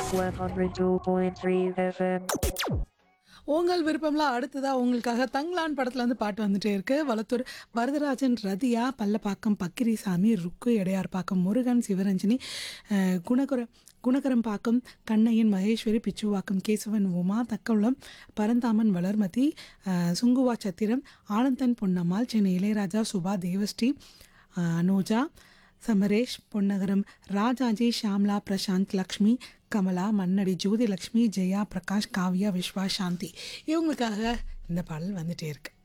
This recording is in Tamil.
102.3 FM. உங்கள் விருப்பம்லாம் அடுத்ததா உங்களுக்காக தங்கலான் படத்துல இருந்து பாட்டு வந்துட்டே இருக்கு வளத்தூர் வரதராஜன் ரதியா பல்லப்பாக்கம் பக்கிரிசாமி ருக்கு எடையார்பாக்கம் முருகன் சிவரஞ்சனி அஹ், குணகுர குணகரம்பாக்கம் கண்ணையன் மகேஸ்வரி பிச்சுவாக்கம் கேசவன் உமா தக்கவுளம் பரந்தாமன் வளர்மதி அஹ், சுங்குவா சத்திரம் ஆனந்தன் பொன்னம்மாள் சென்னை இளையராஜா சுபா தேவஸ்ரீ அஹ், அனுஜா சமரேஷ் பொன்னகரம் ராஜாஜி ஷாம்லா பிரசாந்த் லக்ஷ்மி கமலா மன்னடி ஜோதி லக்ஷ்மி ஜெயா பிரகாஷ் காவ்யா விஸ்வா சாந்தி இவங்களுக்காக இந்த பாடல் வந்துட்டே இருக்கு